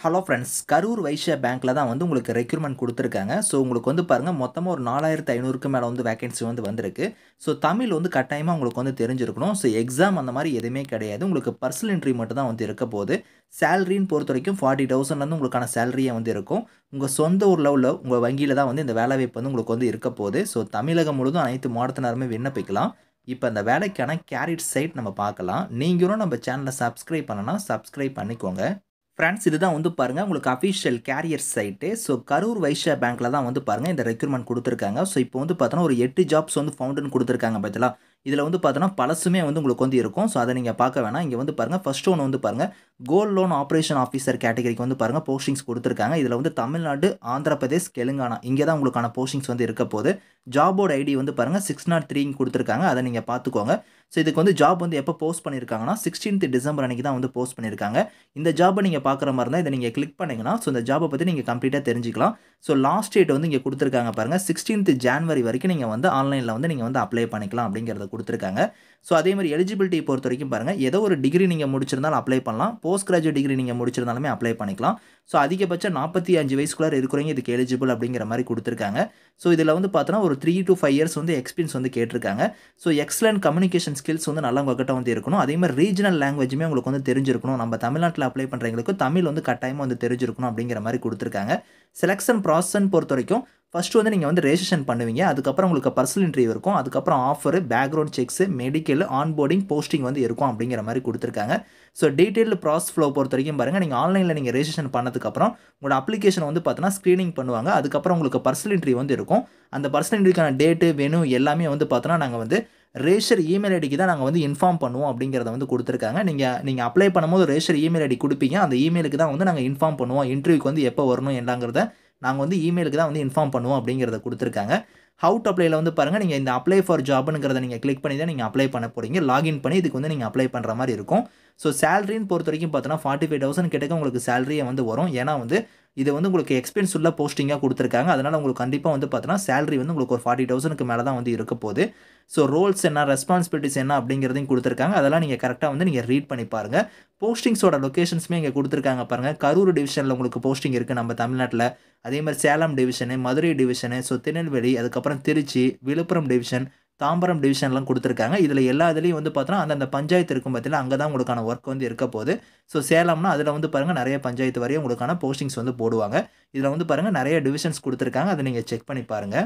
hello friends Karur Vysya பேங்க்கில் தான் வந்து உங்களுக்கு ரெக்ரூட்மெண்ட் கொடுத்துருக்காங்க ஸோ உங்களுக்கு வந்து பாருங்கள் மொத்தமாக ஒரு நாலாயிரத்து ஐநூறுக்கு மேலே வந்து வேகன்சி வந்து வந்திருக்கு ஸோ தமிழ் வந்து கட்டாயமாக உங்களுக்கு வந்து தெரிஞ்சிருக்கணும் ஸோ எக்ஸாம் அந்த மாதிரி எதுவுமே கிடையாது உங்களுக்கு பர்சனல் என்ட்ரி மட்டும் தான் வந்து இருக்க போகுது சேலரின்னு பொறுத்த வரைக்கும் ஃபார்ட்டி தௌசண்ட்லேருந்து உங்களுக்கான சேலரியே வந்து இருக்கும் உங்கள் சொந்த ஊரில் உள்ள உங்கள் வங்கியில் தான் வந்து இந்த வேலை வாய்ப்பு வந்து உங்களுக்கு வந்து இருக்க போகுது ஸோ தமிழகம் முழுதும் அனைத்து மாவட்டத்தினருமே விண்ணப்பிக்கலாம் இப்போ அந்த வேலைக்கான கேரிட் சைட் நம்ம பார்க்கலாம் நீங்களும் நம்ம சேனலை சப்ஸ்கிரைப் பண்ணனா சப்ஸ்கிரைப் பண்ணிக்கோங்க ஃப்ரெண்ட்ஸ் இதுதான் வந்து பாருங்கள் உங்களுக்கு official career site so Karur Vysya பேங்க்கில் தான் வந்து பாருங்கள் இந்த ரெக்ரூட்மெண்ட் கொடுத்துருக்காங்க ஸோ இப்போ வந்து பார்த்தோன்னா ஒரு எட்டு ஜாப்ஸ் வந்து ஃபவுண்டுன்னு கொடுத்துருக்காங்க பார்த்தீங்களா இதில் வந்து பார்த்தோன்னா பழசுமே வந்து உங்களுக்கு வந்து இருக்கும் ஸோ அதை நீங்கள் பார்க்க வேணாம் இங்கே வந்து பாருங்கள் ஃபஸ்ட் ஒன்று வந்து பாருங்கள் கோல்ட் லோன் ஆப்ரேஷன் ஆஃபீஸர் கேட்டகரிக்கு வந்து பாருங்கள் போஸ்டிங்ஸ் கொடுத்துருக்காங்க இதில் வந்து தமிழ்நாடு ஆந்திர பிரதேஷ் தெலுங்கானா இங்கே தான் உங்களுக்கான போஸ்டிங்ஸ் வந்து இருக்க போகுது ஜாபோட ஐடி வந்து பாருங்கள் சிக்ஸ் நாட் த்ரீங்க கொடுத்துருக்காங்க அதை நீங்கள் பார்த்துக்கோங்க ஸோ இதுக்கு வந்து ஜாப் வந்து எப்போ போஸ்ட் பண்ணியிருக்காங்கன்னா சிக்ஸ்டீன்த் டிசம்பர் அன்றைக்கி தான் வந்து போஸ்ட் பண்ணியிருக்காங்க இந்த ஜாபை நீங்கள் பார்க்குற மாதிரி இருந்தால் இதை நீங்கள் கிளிக் பண்ணிங்கன்னா ஸோ இந்த ஜாபை பற்றி நீங்கள் கம்ப்ளீட்டாக தெரிஞ்சிக்கலாம் ஸோ லாஸ்ட் டேட் வந்து இங்கே கொடுத்துருக்காங்க பாருங்கள் சிக்ஸ்டீன்த் ஜான்வரி வரைக்கும் நீங்கள் வந்து ஆன்லைனில் வந்து நீங்கள் வந்து அப்ளை பண்ணிக்கலாம் அப்படிங்கிறத கொடுத்துருக்காங்க ஸோ அதே மாதிரி எலிஜிபிலிட்டி பொறுத்த வரைக்கும் பாருங்கள் ஏதோ ஒரு டிகிரி நீங்கள் முடிச்சிருந்தாலும் அப்ளை பண்ணலாம் போஸ்ட் கிராஜுவேட் டிகிரி நீங்கள் முடிச்சிருந்தாலுமே அப்ளை பண்ணிக்கலாம் ஸோ அதிகபட்சம் நாற்பத்தி அஞ்சு வயசுக்குள்ளே இருக்கிறவங்க இதுக்கு எலிஜிபிள் அப்படிங்கிற மாதிரி கொடுத்துருக்காங்க ஸோ இதில் வந்து பார்த்தோன்னா ஒரு த்ரீ டு ஃபைவ் இயர்ஸ் வந்து எக்ஸ்பீரியன்ஸ் வந்து கேட்டிருக்காங்க ஸோ எக்ஸலண்ட் கம்யூனிகேஷன் ஸ்கில்ஸ் வந்து நல்லா உங்ககிட்ட வந்து இருக்கணும் அதே மாதிரி ரீஜனல் லாங்குவேஜுமே உங்களுக்கு வந்து தெரிஞ்சிருக்கணும் நம்ம தமிழ்நாட்டில் அப்ளை பண்ணுறவங்களுக்கு தமிழ் வந்து கட்டாயமாக வந்து தெரிஞ்சிருக்கணும் அப்படிங்கிற மாதிரி கொடுத்துருக்காங்க செலெக்ஷன் ப்ராசஸ்ன்னு பொறுத்த வரைக்கும் ஃபஸ்ட்டு வந்து நீங்கள் வந்து ரெஜிஸ்ட்ரேஷன் பண்ணுவீங்க அதுக்கப்புறம் உங்களுக்கு பர்சனல் இன்டர்வியூ இருக்கும் அதுக்கப்புறம் offer background checks medical onboarding posting வந்து இருக்கும் அப்படிங்கிற மாதிரி கொடுத்துருக்காங்க ஸோ டீட்டெயில் ப்ராசஸ் ஃப்ளோ பொறுத்த வரைக்கும் பாருங்கள் நீங்கள் ஆன்லைனில் நீங்கள் ரெஜிஸ்ட்ரேஷன் பண்ணதுக்கப்புறம் உங்களோட அப்ளிகேஷன் வந்து பார்த்தோன்னா ஸ்க்ரீனிங் பண்ணுவாங்க அதுக்கப்புறம் உங்களுக்கு பர்சனல் இன்டர்வியூ வந்து இருக்கும் அந்த பர்சனல் இன்டர்வியூக்கான டேட்டு வெனு எல்லாமே வந்து பார்த்தோன்னா நாங்கள் வந்து ரேஷர் இமெயில் ஐடிக்கு தான் நாங்கள் வந்து இன்ஃபார்ம் பண்ணுவோம் அப்படிங்கிறத வந்து கொடுத்துருக்காங்க நீங்கள் நீங்கள் அப்ளை பண்ணும்போது ரேஷர் இமெயில் ஐடி கொடுப்பீங்க அந்த இமெயிலுக்கு தான் வந்து நாங்கள் இன்ஃபார்ம் பண்ணுவோம் இன்டர்வியூக்கு வந்து எப்போ வரணும் என்னங்கிறத நாங்கள் வந்து இமெயிலுக்கு தான் வந்து இன்ஃபார்ம் பண்ணுவோம் அப்படிங்கிறத கொடுத்துருக்காங்க ஹவு டு அப்ளைல வந்து பாருங்கள் நீங்கள் இந்த அப்ளை ஃபார் ஜாப்னுங்கிறத நீங்கள் கிளிக் பண்ணி தான் நீங்கள் அப்ளை பண்ண போகிறீங்க லாகின் பண்ணி இதுக்கு வந்து நீங்கள் அப்ளை பண்ணுற மாதிரி இருக்கும் ஸோ சேலரின்னு பொறுத்த வரைக்கும் பார்த்தோன்னா ஃபார்ட்டி ஃபைவ் தௌசண்ட் கிட்டக்க உங்களுக்கு சேலரியே வந்து வரும் ஏன்னா வந்து இது வந்து உங்களுக்கு எக்ஸ்பீரியன்ஸ் உள்ள போஸ்டிங்காக கொடுத்துருக்காங்க அதனால் உங்களுக்கு கண்டிப்பாக வந்து பார்த்தோன்னா சேலரி வந்து உங்களுக்கு ஒரு ஃபார்ட்டி தௌசண்ட்க்கு மேலே தான் வந்து இருக்க போகுது ஸோ ரோல்ஸ் என்ன ரெஸ்பான்சிபிலிட்டிஸ் என்ன அப்படிங்கிறதையும் கொடுத்துருக்காங்க அதெல்லாம் நீங்கள் கரெக்டாக வந்து நீங்கள் ரீட் பண்ணி பாருங்கள் போஸ்டிங்ஸோட லொக்கேஷன்ஸுமே இங்கே கொடுத்துருக்காங்க பாருங்கள் கரூர் டிவிஷனில் உங்களுக்கு போஸ்டிங் இருக்குது நம்ம தமிழ்நாட்டில் அதே மாதிரி Salem division Madurai division so Tirunelveli அதுக்கப்புறம் திருச்சி விழுப்புரம் டிவிஷன் தாம்பரம் டிவிஷன்லாம் கொடுத்துருக்காங்க இதில் எல்லா இதுலேயும் வந்து பார்த்தோன்னா அந்தந்த பஞ்சாயத்து இருக்கும் பார்த்தீங்கன்னா அங்கே தான் உங்களுக்கான ஒர்க் வந்து இருக்க போகுது ஸோ சேலம்னா அதில் வந்து பாருங்கள் நிறைய பஞ்சாயத்து வரையும் உங்களுக்கான போஸ்டிங்ஸ் வந்து போடுவாங்க இதில் வந்து பாருங்கள் நிறைய டிவிஷன்ஸ் கொடுத்துருக்காங்க அதை நீங்கள் செக் பண்ணி பாருங்கள்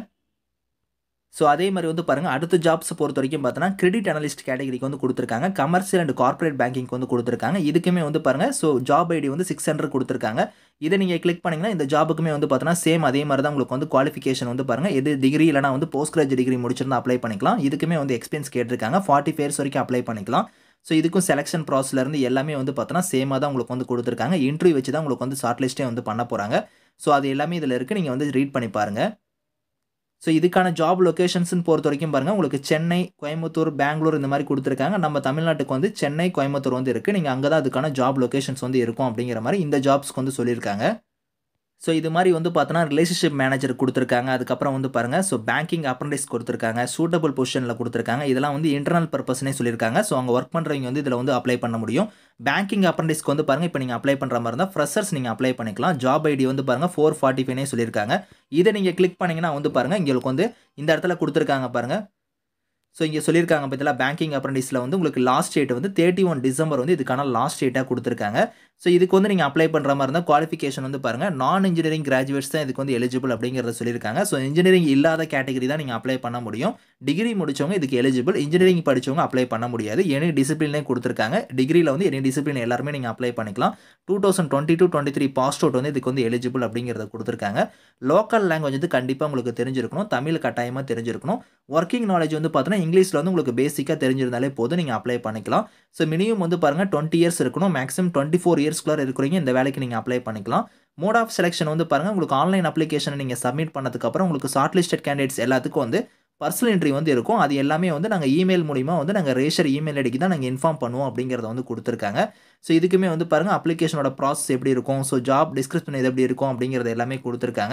ஸோ அதே மாதிரி வந்து பாருங்கள் அடுத்த ஜாப்ஸ் பொறுத்த வரைக்கும் பார்த்தோன்னா கிரெடிட் அனலிஸ்ட் கேட்டகரிக்கு வந்து கொடுத்துருக்காங்க கமர்ஷியல் அண்ட் கார்ப்பரேட் பேங்கிங் வந்து கொடுத்துருக்காங்க இதுக்குமே வந்து பாருங்கள் ஸோ ஜாப் ஐடி வந்து சிக்ஸ் ஹண்ட்ரட் கொடுத்துருக்காங்க இதை நீங்கள் கிளிக் பண்ணிங்கன்னா இந்த ஜாபுக்குமே வந்து பார்த்தோன்னா சேம் அதே மாதிரி தான் உங்களுக்கு வந்து குவாலிஃபிகேஷன் வந்து பாருங்கள் எது டிகிரி இல்லைனா வந்து போஸ்ட் கிராஜுவேட் டிகிரி முடிச்சிருந்தா அப்ளை பண்ணிக்கலாம் இதுக்குமே வந்து எக்ஸ்பீரியன்ஸ் கேட்டிருக்காங்க ஃபார்ட்டி ஃபேர்ஸ் வரைக்கும் அப்ளை பண்ணிக்கலாம் ஸோ இதுக்கும் செலெக்ஷன் ப்ராசஸ்லேருந்து எல்லாமே வந்து பார்த்தோன்னா சேமாக தான் உங்களுக்கு வந்து கொடுத்துருக்காங்க இன்டர்வியூ வச்சு தான் உங்களுக்கு வந்து ஷார்ட் லிஸ்ட்டே வந்து பண்ண போகிறாங்க ஸோ அது எல்லாமே இதில் இருக்குது நீங்கள் வந்து ரீட் பண்ணி பாருங்கள் ஸோ இதுக்கான ஜாப் லொக்கேஷன்ஸ்னு பொறுத்த வரைக்கும் பாருங்கள் உங்களுக்கு சென்னை கோயம்புத்தூர் பெங்களூர் இந்த மாதிரி கொடுத்துருக்காங்க நம்ம தமிழ்நாட்டுக்கு வந்து சென்னை கோயம்புத்தூர் வந்து இருக்குது நீங்கள் அங்கே தான் அதுக்கான ஜாப் லொக்கேஷன்ஸ் வந்து இருக்கும் அப்படிங்கிற மாதிரி இந்த ஜாப்ஸ்க்கு வந்து சொல்லியிருக்காங்க ஸோ இது மாதிரி வந்து பார்த்தோன்னா ரிலேஷன்ஷிப் மேனேஜர் கொடுத்துருக்காங்க அதுக்கப்புறம் வந்து பாருங்கள் ஸோ பேங்கிங் அப்ரண்டிஸ் கொடுத்துருக்காங்க சூட்டபிள் பொசிஷனில் கொடுத்துருக்காங்க இதெல்லாம் வந்து இன்டர்னல் பர்பஸ்னே சொல்லியிருக்காங்க ஸோ அங்கே ஒர்க் பண்ணுறவங்க வந்து இதில் வந்து அப்ளை பண்ண முடியும் பேங்கிங் அப்ரண்டிஸ்க்கு வந்து பாருங்கள் இப்போ நீங்கள் அப்ளை பண்ணுற மாதிரி இருந்தால் ஃப்ரெஷர்ஸ் நீங்கள் அப்ளை பண்ணிக்கலாம் ஜாப் ஐடி வந்து பாருங்கள் ஃபோர் ஃபார்ட்டி ஃபைவ்னே சொல்லியிருக்காங்க இதை நீங்கள் கிளிக் பண்ணிங்கன்னா வந்து பாருங்கள் உங்களுக்கு வந்து இந்த இடத்துல கொடுத்துருக்காங்க பாருங்கள் ஸோ இங்கே சொல்லியிருக்காங்க பார்த்தீங்களா பேங்கிங் அப்ரண்டிஸில் வந்து உங்களுக்கு லாஸ்ட் டேட் வந்து தேர்ட்டி ஒன் டிசம்பர் வந்து இதுக்கான லாஸ்ட் டேட்டாக கொடுத்துருக்காங்க ஸோ இதுக்கு வந்து நீங்கள் அப்ளை பண்ணுற மாதிரி இருந்தால் குவாலிஃபிகேஷன் வந்து பாருங்கள் நான் இன்ஜினியரிங் கிராஜுவேட்ஸ் தான் இதுக்கு வந்து எலிஜிபிள் அப்படிங்கிறத சொல்லியிருக்காங்க ஸோ இன்ஜினியரிங் இல்லாத கேட்டகரி தான் நீங்கள் அப்ளை பண்ண முடியும் டிகிரி முடிச்சவங்க இதுக்கு எலிஜிபிள் இன்ஜினியரிங் படித்தவங்க அப்ளை பண்ண முடியாது எனி டிசிப்ளினே கொடுத்துருக்காங்க டிகிரியில் வந்து எனி டிசிப்ளின் எல்லாருமே நீங்கள் அப்ளை பண்ணிக்கலாம் two thousand twenty two twenty three passed out வந்து இதுக்கு வந்து எலிஜிபிள் அப்படிங்கிறத கொடுத்துருக்காங்க லோக்கல் லாங்குவேஜ் வந்து கண்டிப்பாக உங்களுக்கு தெரிஞ்சிருக்கணும் தமிழ் கட்டாயமாக தெரிஞ்சிருக்கணும் ஒர்க்கிங் நாலேஜ் வந்து பார்த்தீங்கன்னா இங்கிலீஷில் வந்து உங்களுக்கு பேசிக்காக தெரிஞ்சிருந்தாலே போதும் நீங்கள் அப்ளை பண்ணிக்கலாம் ஸோ மினிமம் வந்து பாருங்கள் டுவெண்ட்டி இயர்ஸ் இருக்கணும் மேக்ஸிமம் டுவெண்ட்டி ஃபோர் இயர்ஸ்க்குள்ளே இருக்கிறீங்க இந்த வேலைக்கு நீங்கள் அப்ளை பண்ணிக்கலாம் மோட் ஆஃப் செலெக்ஷன் வந்து பாருங்கள் உங்களுக்கு ஆன்லைன் அப்ளிகேஷனை நீங்கள் சப்மிட் பண்ணதுக்கப்புறம் உங்களுக்கு ஷார்ட் லிஸ்டட் கேண்டிடேட்ஸ் எல்லாத்துக்கும் வந்து பர்சனல் என்ட்ரி வந்து இருக்கும் அது எல்லாமே வந்து நாங்கள் இமெயில் மூலிமா வந்து நாங்கள் ரேஷர் இமெயில் ஐடிக்கு தான் நாங்கள் இன்ஃபார்ம் பண்ணுவோம் அப்படிங்கிறத வந்து கொடுத்துருக்காங்க ஸோ இதுக்குமே வந்து பாருங்கள் அப்ளிகேஷனோட ப்ராசஸ் எப்படி இருக்கும் ஸோ ஜாப் டிஸ்கிரிப்ஷன் இது எப்படி இருக்கும் அப்படிங்கிறது எல்லாமே கொடுத்துருக்காங்க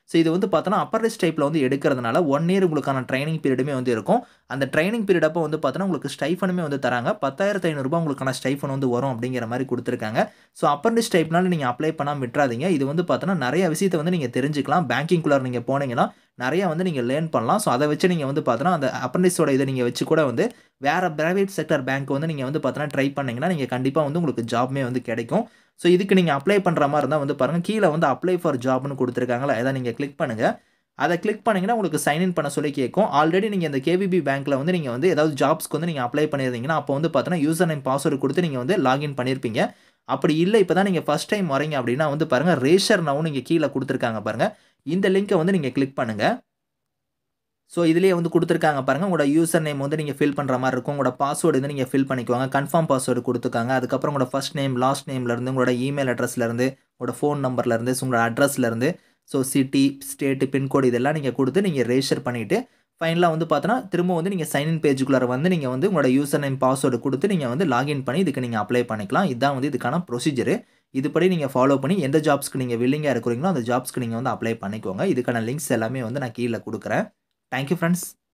ஸோ இது வந்து பார்த்தோன்னா அப்பர் லிஸ்ட் டைப்பில் வந்து எடுக்கிறதுனால ஒன் இயர் உங்களுக்கான ட்ரைனிங் பீரியடுமே வந்து இருக்கும் அந்த ட்ரைனிங் பீரியட் அப்போ வந்து பார்த்தோன்னா உங்களுக்கு ஸ்டைஃபனுமே வந்து தராங்க பத்தாயிரத்து ஐநூறுரூபா உங்களுக்கான ஸ்டைஃபன் வந்து வரும் அப்படிங்கிற மாதிரி கொடுத்துருக்காங்க ஸோ அப்பர் லிஸ்ட் டைப்னால நீங்கள் அப்ளை பண்ணாமல் விட்டுறாதீங்க இது வந்து பார்த்தோன்னா நிறைய விஷயத்தை வந்து நீங்கள் தெரிஞ்சுக்கலாம் பேங்கிங்குள்ளார் நீங்கள் போனீங்கன்னா நிறைய வந்து நீங்கள் லேர்ன் பண்ணலாம் ஸோ அதை வச்சு நீங்கள் வந்து பார்த்தோன்னா அந்த அப்ரண்டிஸோட இதை நீங்கள் வச்சு கூட வந்து வேறு ப்ரைவேட் செக்டர் பேங்க் வந்து நீங்கள் வந்து பார்த்தோன்னா ட்ரை பண்ணிங்கன்னா நீங்கள் கண்டிப்பாக வந்து உங்களுக்கு ஜாப்மே வந்து கிடைக்கும் ஸோ இதுக்கு நீங்கள் அப்ளை பண்ணுற மாதிரி இருந்தால் வந்து பாருங்கள் கீழே வந்து அப்ளை ஃபார் ஜாப்னு கொடுத்துருக்காங்களா அதை நீங்கள் கிளிக் பண்ணுங்கள் அதை கிளிக் பண்ணிங்கன்னா உங்களுக்கு சைன்இன் பண்ண சொல்லி கேட்கும் ஆல்ரெடி நீங்கள் இந்த கேவிபி பேங்க்கில் வந்து நீங்கள் வந்து ஏதாவது ஜாப்ஸ்க்கு வந்து நீங்கள் அப்ளை பண்ணியிருந்தீங்கன்னா அப்போ வந்து பார்த்தோன்னா யூசர் நேம் பாஸ்வேர்டு கொடுத்து நீங்கள் வந்து லாகின் பண்ணியிருப்பீங்க அப்படி இல்லை இப்போ தான் நீங்கள் ஃபஸ்ட் டைம் வரீங்க அப்படின்னா வந்து பாருங்கள் ரேஷர் நவுன்னு இங்கே கீழே கொடுத்துருக்காங்க பாருங்கள் இந்த லிங்க்கை வந்து நீங்கள் கிளிக் பண்ணுங்கள் ஸோ இதுலேயே வந்து கொடுத்துருக்காங்க பாருங்கள் உங்களோட யூசர் நேம் வந்து நீங்கள் ஃபில் பண்ணுற மாதிரி இருக்கும் உங்களோட பாஸ்வேர்டு வந்து நீங்கள் ஃபில் பண்ணிக்குவாங்க கன்ஃபார்ம் பாஸ்வேர்டு கொடுத்துருக்காங்க அதுக்கப்புறம் உங்களோட ஃபஸ்ட் நேம் லாஸ்ட் நேம்லேருந்து உங்களோட இமெயில் அட்ரஸ்லேருந்து உங்களோட ஃபோன் நம்பர்லேருந்து உங்களோட அட்ரஸ்லேருந்து ஸோ சிட்டி ஸ்டேட்டு பின்கோடு இதெல்லாம் நீங்கள் கொடுத்து நீங்கள் ரெஜிஸ்டர் பண்ணிவிட்டு ஃபைனலாக வந்து பார்த்தோன்னா திரும்ப வந்து நீங்கள் சைன்இன் பேஜுக்குள்ளே வந்து நீங்கள் வந்து உங்களோட யூசர் நேம் பாஸ்வேர்டு கொடுத்து நீங்கள் வந்து லாகின் பண்ணி இதுக்கு நீங்கள் அப்ளை பண்ணிக்கலாம் இதுதான் வந்து இதுக்கான ப்ரொசீஜரு இதுபடி நீங்கள் ஃபாலோ பண்ணி எந்த ஜாப்ஸ்க்கு நீங்கள் வில்லிங்காக இருக்கிறீங்களோ அந்த ஜாப்ஸ்க்கு நீங்கள் வந்து அப்ளை பண்ணிக்கோங்க இதுக்கான லிங்க்ஸ் எல்லாமே வந்து நான் கீழே கொடுக்குறேன் தேங்க்யூ ஃப்ரெண்ட்ஸ்